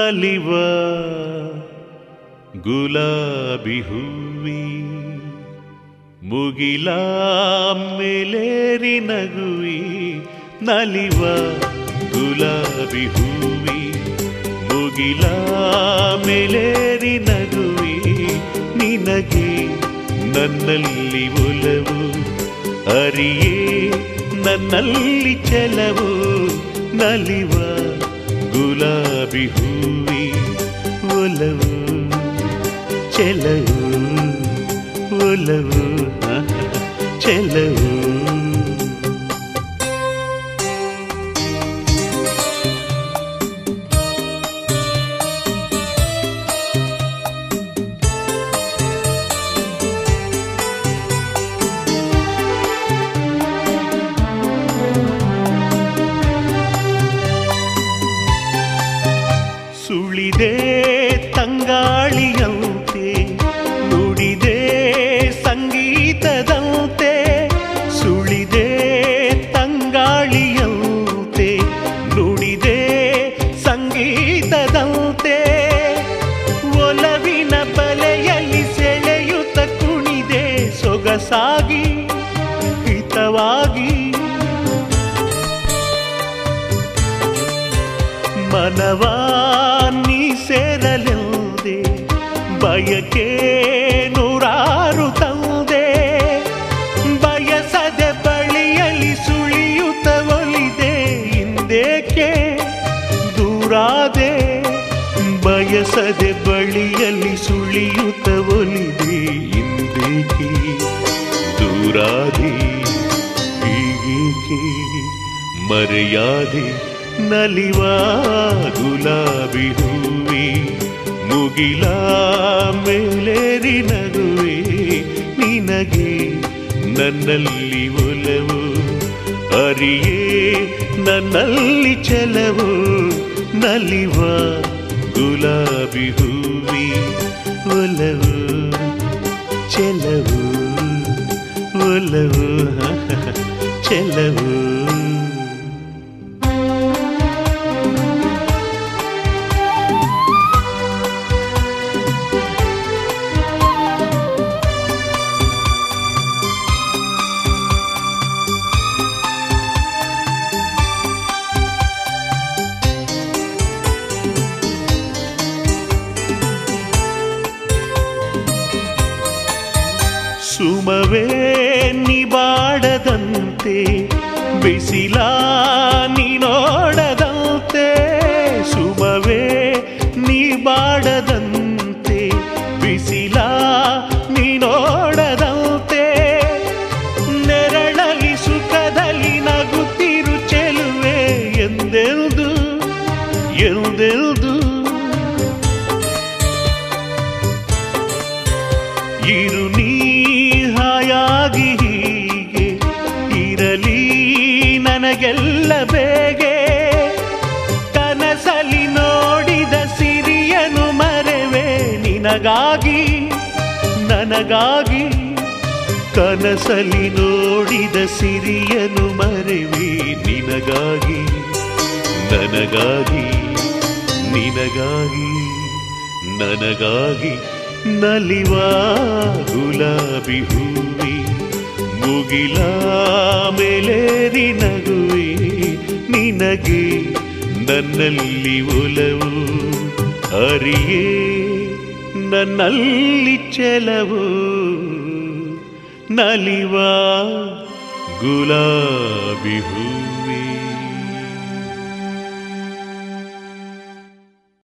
ನಲಿವ ಗುಲಾಬಿ ಹೂವಿ ಮುಗಿಲ ಮೇಲೇರಿ ನಗುವಿ ನಲಿವ ಗುಲಾಬಿ ಹೂವಿ ಮುಗಿಲ ಮೇಲೇರಿ ನಗುವಿ ನಿನಗೆ ನನ್ನಲ್ಲಿ ಒಲವು ಅರಿಯೇ ನನ್ನಲ್ಲಿ ಚೆಲವು ನಲಿವ ಗುಲಾಬಿ ಹೂವಿ ಒಲವು ಚೆಲವು ಒಲವು ಚೆಲವು ಸುಳಿದೆ ತಂಗಾಳಿಯಂತೆ ನುಡಿದೆ ಸಂಗೀತದಂತೆ ಸುಳಿದೆ ತಂಗಾಳಿಯಂತೆ ನುಡಿದೆ ಸಂಗೀತದಂತೆ ಒಲವಿನ ಬಲೆಯಲ್ಲಿ ಸೆಳೆಯುತ್ತ ಕುಣಿದೆ ಸೊಗಸಾಗಿ ಹಿತವಾಗಿ ಮನವಾ ನೀ ಸೇರಲೆಂದೆ ಬಯಕೆ ನೂರಾರು ತಂದೆ ಬಯಸದೆ ಬಳಿಯಲ್ಲಿ ಸುಳಿಯುತ್ತ ಒಲಿದೆ ಹಿಂದೇಕೆ ದೂರಾದೆ ಬಯಸದೆ ಬಳಿಯಲ್ಲಿ ಸುಳಿಯುತ್ತ ಒಲಿದೆ ಹಿಂದೇಕೆ ದೂರಾದೆ ಹೀಗೇಕೆ ಮರೆಯಾದೆ ನಲಿವ ಗುಲಾಬಿ ಹೂವಿ ಮುಗಿಲ ಮೇಲೇರಿ ನಗುವೆ ನಿನಗೆ ನನ್ನಲ್ಲಿ ಒಲವು ಅರಿಯೇ ನನ್ನಲ್ಲಿ ಚೆಲವು ನಲಿವ ಗುಲಾಬಿ ಹೂವಿ ಒಲವು ಚೆಲವು ಒಲವು ಚೆಲವು ಸುಮವೇ ನಿಬಾಡದಂತೆ ಬಿಸಿಲ ನೀನೋಡದಂತೆ ಸುಮವೇ ನಿಬಾಡದಂತೆ ಬಿಸಿಲ ನೀನೋಡದಂತೆ ನೆರಳಲಿ ಸುಖದಲ್ಲಿ ನಗುತ್ತಿರು ಚೆಲುವೆ ಎಂದೆಂದು ಎಂದೆಂದು ಇರು ನೀ ಹಾಯಾಗಿ ಹೀಗೆ ಇರಲಿ ನನಗೆಲ್ಲ ಬೇಗೆ ಕನಸಲಿ ನೋಡಿದ ಸಿರಿಯನು ಮರೆವೆ ನಿನಗಾಗಿ ನನಗಾಗಿ ಕನಸಲಿ ನೋಡಿದ ಸಿರಿಯನು ಮರೆವೆ ನಿನಗಾಗಿ ನನಗಾಗಿ ನಿನಗಾಗಿ ನನಗಾಗಿ ನಲಿವ ಗುಲಾಬಿ ಹೂವಿ ಮುಗಿಲ ಮೇಲೇರಿ ನಗುವೆ ನಿನಗೆ ನನ್ನಲ್ಲಿ ಒಲವು ಅರಿಯೇ ನನ್ನಲ್ಲಿ ಚೆಲವು ನಲಿವ ಗುಲಾಬಿ ಹೂವಿ